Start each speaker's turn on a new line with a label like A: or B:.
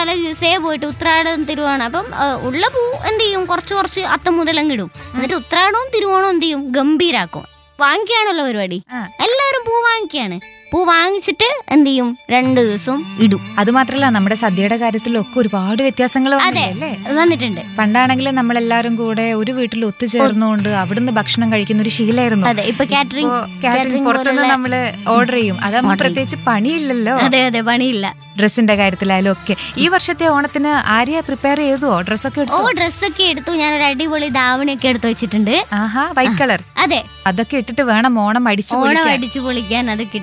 A: തലേ ദിവസേ പോയിട്ട് ഉത്രാടം തിരുവോണം അപ്പം ആ, ഉള്ള പൂ എന്ത് ചെയ്യും കുറച്ച് കുറച്ച് അത്തം മുതലങ്ങ് ഇടും എന്നിട്ട് ഉത്രാടവും തിരുവോണവും എന്ത് ചെയ്യും ഗംഭീരാക്കും വാങ്ങിക്കുകയാണല്ലോ പരിപാടി
B: ആ.
A: എല്ലാവരും പൂ വാങ്ങിക്കുകയാണ് പൂ വാങ്ങിച്ചിട്ട് എന്ത് ചെയ്യും രണ്ട് ദിവസം ഇടും
B: അത് മാത്രല്ല നമ്മുടെ സദ്യയുടെ കാര്യത്തിലൊക്കെ ഒരുപാട് വ്യത്യാസങ്ങൾ
A: അതെ
B: അല്ലേ
A: വന്നിട്ടുണ്ട്
B: പണ്ടാണെങ്കിൽ നമ്മളെല്ലാരും കൂടെ ഒരു വീട്ടിൽ ഒത്തുചേർന്നുകൊണ്ട് അവിടുന്ന് ഭക്ഷണം കഴിക്കുന്ന ഒരു ശീലമായിരുന്നു
A: അതെ ഇപ്പൊ കാറ്ററിംഗ്
B: കാറ്ററിംഗ്
A: കാറ്ററിംഗ്
B: പുറത്തുനിന്ന്
A: പോലുള്ള
B: നമ്മള് ഓർഡർ ചെയ്യും അതാകുമ്പോ പ്രത്യേകിച്ച് പണിയില്ലല്ലോ
A: അതെ അതെ പണിയില്ല
B: ഡ്രസ്സിന്റെ കാര്യത്തിലായാലും ഒക്കെ ഈ വർഷത്തെ ഓണത്തിന് ആര്യ പ്രിപ്പയർ ചെയ്തു ഡ്രസ്സൊക്കെ
A: ഓ
B: എടുത്തു
A: ഡ്രസ്സൊക്കെ എടുത്തു ഞാൻ ഒരു അടിപൊളി ധാവണിയൊക്കെ എടുത്തു വെച്ചിട്ടുണ്ട്
B: ആഹാ വൈറ്റ് കളർ
A: അതെ
B: അതൊക്കെ ഇട്ടിട്ട് വേണം ഓണം അടിച്ചു
A: ഓണം
B: പൊളിക്കാൻ
A: അടിച്ചു പൊളിക്കാൻ അത്